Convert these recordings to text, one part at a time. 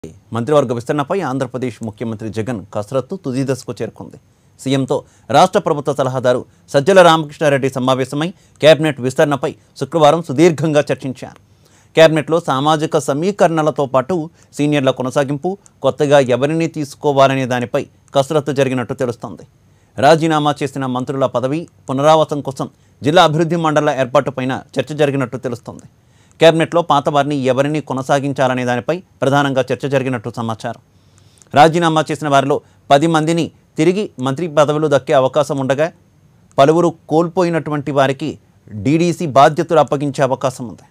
మంత్రివర్గ విస్తరణపై ఆంధ్రప్రదేశ్ ముఖ్యమంత్రి జగన్ కసరత్తు తుది దశకు చేరుకుంది సీఎంతో రాష్ట్ర ప్రభుత్వ సలహాదారు సజ్జల రామకృష్ణారెడ్డి సమావేశమై కేబినెట్ విస్తరణపై శుక్రవారం సుదీర్ఘంగా చర్చించారు కేబినెట్లో సామాజిక సమీకరణలతో పాటు సీనియర్ల కొనసాగింపు కొత్తగా ఎవరిని తీసుకోవాలనే దానిపై కసరత్తు జరిగినట్టు తెలుస్తోంది రాజీనామా చేసిన మంత్రుల పదవి పునరావాసం కోసం జిల్లా అభివృద్ధి మండల ఏర్పాటుపైన చర్చ జరిగినట్టు తెలుస్తోంది కేబినెట్లో పాత వారిని ఎవరిని కొనసాగించాలనే దానిపై ప్రధానంగా చర్చ జరిగినట్టు సమాచారం రాజీనామా చేసిన వారిలో పది మందిని తిరిగి మంత్రి పదవులు దక్కే అవకాశం ఉండగా పలువురు కోల్పోయినటువంటి వారికి డీడీసీ బాధ్యతలు అప్పగించే అవకాశం ఉంది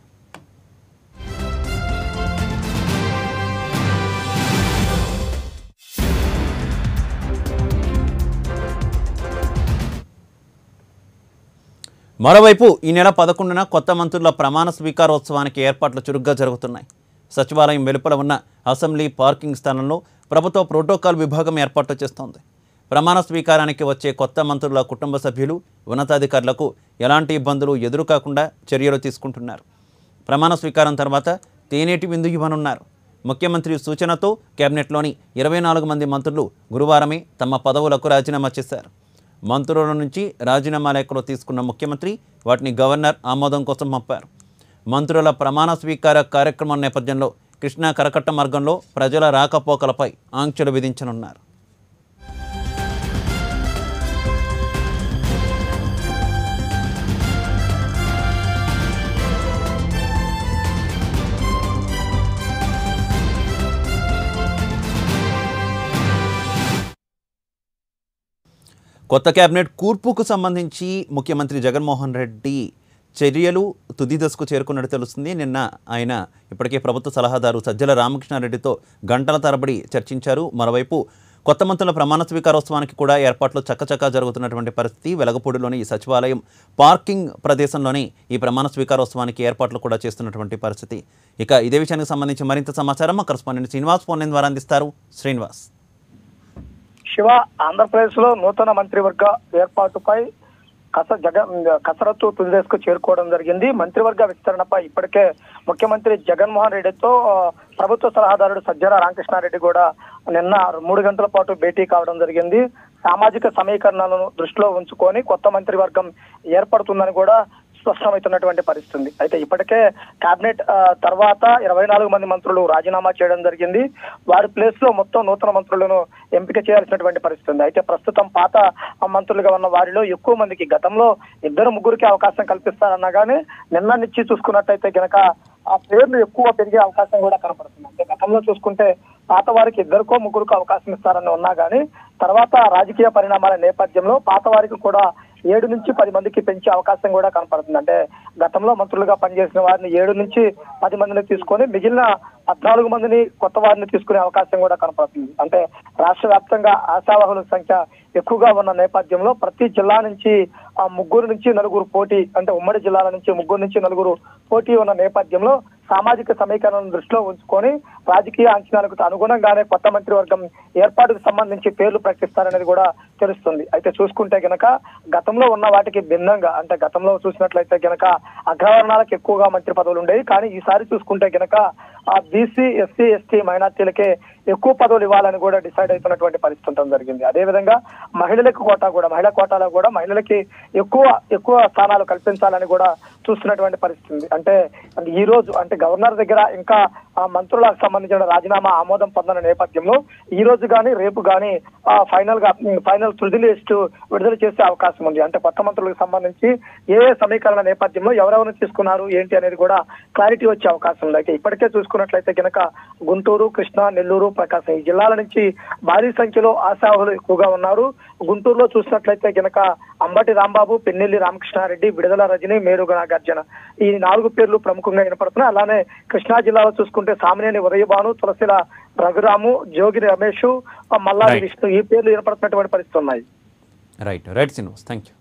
మరోవైపు ఈ నెల పదకొండున కొత్త మంత్రుల ప్రమాణ స్వీకారోత్సవానికి ఏర్పాట్లు చురుగ్గా జరుగుతున్నాయి సచివాలయం వెలుపల ఉన్న అసెంబ్లీ పార్కింగ్ స్థానంలో ప్రభుత్వ ప్రోటోకాల్ విభాగం ఏర్పాటు చేస్తోంది ప్రమాణ స్వీకారానికి వచ్చే కొత్త మంత్రుల కుటుంబ సభ్యులు ఉన్నతాధికారులకు ఎలాంటి ఇబ్బందులు ఎదురుకాకుండా చర్యలు తీసుకుంటున్నారు ప్రమాణ స్వీకారం తర్వాత తేనేటి విందు ఇవ్వనున్నారు ముఖ్యమంత్రి సూచనతో కేబినెట్లోని ఇరవై నాలుగు మంది మంత్రులు గురువారమే తమ పదవులకు రాజీనామా చేశారు మంత్రుల నుంచి రాజీనామా లేఖలు తీసుకున్న ముఖ్యమంత్రి వాటిని గవర్నర్ ఆమోదం కోసం పంపారు మంత్రుల ప్రమాణ స్వీకార కార్యక్రమం నేపథ్యంలో కృష్ణా కరకట్ట మార్గంలో ప్రజల రాకపోకలపై ఆంక్షలు విధించనున్నారు కొత్త కేబినెట్ కూర్పుకు సంబంధించి ముఖ్యమంత్రి జగన్మోహన్ రెడ్డి చర్యలు తుది దశకు చేరుకున్నట్టు తెలుస్తుంది నిన్న ఆయన ఇప్పటికే ప్రభుత్వ సలహాదారు సజ్జల రామకృష్ణారెడ్డితో గంటల తరబడి చర్చించారు మరోవైపు కొత్త మంత్రుల ప్రమాణ స్వీకారోత్సవానికి కూడా ఏర్పాట్లు చక్కచక్క జరుగుతున్నటువంటి పరిస్థితి వెలగపూడిలోని ఈ సచివాలయం పార్కింగ్ ప్రదేశంలోని ఈ ప్రమాణ స్వీకారోత్సవానికి ఏర్పాట్లు కూడా చేస్తున్నటువంటి పరిస్థితి ఇక ఇదే విషయానికి సంబంధించి మరింత సమాచారం మా కరస్పాండెంట్ శ్రీనివాస్ ఫోన్ లైన్ ద్వారా అందిస్తారు శ్రీనివాస్ శివ ఆంధ్రప్రదేశ్ లో నూతన మంత్రివర్గ ఏర్పాటుపై కస జగ కసరత్తు తుదిదశకు చేరుకోవడం జరిగింది మంత్రివర్గ విస్తరణపై ఇప్పటికే ముఖ్యమంత్రి జగన్మోహన్ రెడ్డితో ఆ, ప్రభుత్వ సలహాదారుడు సజ్జల రామకృష్ణారెడ్డి కూడా నిన్న మూడు గంటల పాటు భేటీ కావడం జరిగింది సామాజిక సమీకరణలను దృష్టిలో ఉంచుకొని కొత్త మంత్రివర్గం ఏర్పడుతుందని కూడా స్పష్టమవుతున్నటువంటి పరిస్థితి ఉంది. అయితే ఇప్పటికే కేబినెట్ ఆ, తర్వాత ఇరవై నాలుగు మంది మంత్రులు రాజీనామా చేయడం జరిగింది వారి ప్లేస్ లో మొత్తం నూతన మంత్రులను ఎంపిక చేయాల్సినటువంటి పరిస్థితి ఉంది అయితే ప్రస్తుతం పాత మంత్రులుగా ఉన్న వారిలో ఎక్కువ మందికి గతంలో ఇద్దరు ముగ్గురికి అవకాశం కల్పిస్తారన్నా కానీ నిన్న నుంచి చూసుకున్నట్టయితే గనక ఆ పేర్లు ఎక్కువ పెరిగే అవకాశం కూడా కనపడుతుంది అంటే గతంలో చూసుకుంటే పాత వారికి ఇద్దరికో ముగ్గురుకో అవకాశం ఇస్తారని ఉన్నా కానీ తర్వాత రాజకీయ పరిణామాల నేపథ్యంలో పాత వారికి కూడా ఏడు నుంచి పది మందికి పెంచే అవకాశం కూడా కనపడుతుంది అంటే గతంలో మంత్రులుగా పనిచేసిన వారిని ఏడు నుంచి పది మందిని తీసుకొని మిగిలిన పద్నాలుగు మందిని కొత్త వారిని తీసుకునే అవకాశం కూడా కనపడుతుంది అంటే రాష్ట్ర వ్యాప్తంగా ఆశావాహుల సంఖ్య ఎక్కువగా ఉన్న నేపథ్యంలో ప్రతి జిల్లా నుంచి ఆ ముగ్గురు నుంచి నలుగురు పోటీ అంటే ఉమ్మడి జిల్లాల నుంచి ముగ్గురు నుంచి నలుగురు పోటీ ఉన్న నేపథ్యంలో సామాజిక సమీకరణను దృష్టిలో ఉంచుకొని రాజకీయ అంచనాలకు అనుగుణంగానే కొత్త మంత్రివర్గం ఏర్పాటుకు సంబంధించి పేర్లు ప్రకటిస్తారనేది కూడా తెలుస్తుంది అయితే చూసుకుంటే గనక గతంలో ఉన్న వాటికి భిన్నంగా అంటే గతంలో చూసినట్లయితే గనక అగ్రవర్ణాలకు ఎక్కువగా మంత్రి పదవులు ఉండేవి కానీ ఈసారి చూసుకుంటే గనక ఆ బీసీ ఎస్సీ ఎస్టీ మైనార్టీలకే ఎక్కువ పదవులు ఇవ్వాలని కూడా డిసైడ్ అవుతున్నటువంటి పరిస్థితి ఉండడం జరిగింది అదేవిధంగా మహిళలకు కోటా కూడా మహిళా కోటాలో కూడా మహిళలకి ఎక్కువ ఎక్కువ స్థానాలు కల్పించాలని కూడా చూస్తున్నటువంటి పరిస్థితి ఉంది అంటే ఈ రోజు అంటే గవర్నర్ దగ్గర ఇంకా ఆ మంత్రులకు సంబంధించిన రాజీనామా ఆమోదం పొందిన నేపథ్యంలో ఈ రోజు కానీ రేపు కానీ ఫైనల్ గా ఫైనల్ తుది లిస్ట్ విడుదల చేసే అవకాశం ఉంది అంటే కొత్త మంత్రులకు సంబంధించి ఏ ఏ సమీకరణ నేపథ్యంలో ఎవరెవరు తీసుకున్నారు ఏంటి అనేది కూడా క్లారిటీ వచ్చే అవకాశం ఉంది అయితే ఇప్పటికే చూసుకున్నట్లయితే కనుక గుంటూరు కృష్ణా నెల్లూరు ప్రకాశం ఈ జిల్లాల నుంచి భారీ సంఖ్యలో ఆశావులు ఎక్కువగా ఉన్నారు గుంటూరులో చూసినట్లయితే గనక అంబటి రాంబాబు పెన్నెల్లి రామకృష్ణారెడ్డి విడుదల రజని మేరుగ నాగార్జున ఈ నాలుగు పేర్లు ప్రముఖంగా వినపడుతున్నాయి అలానే కృష్ణా జిల్లాలో చూసుకుంటే సామినేని ఉదయభాను తులసిల రఘురాము జోగి రమేష్ మల్లాది Right. విష్ణు ఈ పేర్లు వినపడుతున్నటువంటి పరిస్థితి ఉన్నాయి right right Srinivas thank you